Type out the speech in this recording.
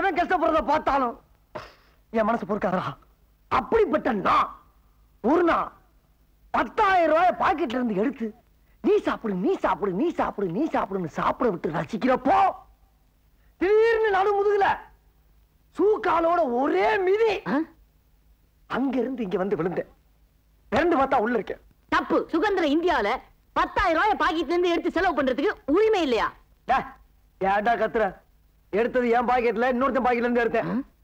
ஜனம் கஷ்டப்படுறத பார்த்தாலும் என் மனசு பொறுக்காதா அப்படிப்பட்ட நான் ஒரு நாள் பத்தாயிரம் ரூபாய் பாக்கெட்ல இருந்து எடுத்து நீ சாப்பிடு நீ சாப்பிடு நீ சாப்பிடு நீ சாப்பிடுன்னு சாப்பிட விட்டு ரசிக்கிறப்போ திடீர்னு நடு முதுகுல சூக்காலோட ஒரே மிதி அங்க இருந்து இங்க வந்து விழுந்தேன் பிறந்து பார்த்தா உள்ள இருக்கேன் தப்பு சுதந்திர இந்தியாவுல பத்தாயிரம் ரூபாய் பாக்கெட்ல இருந்து எடுத்து செலவு பண்றதுக்கு உரிமை இல்லையா டேய், ஏன்டா கத்துற எடுத்தது என் பாக்கெட்ல இன்னொருத்தன் பாக்கெட்ல இருந்து எடுத்தேன்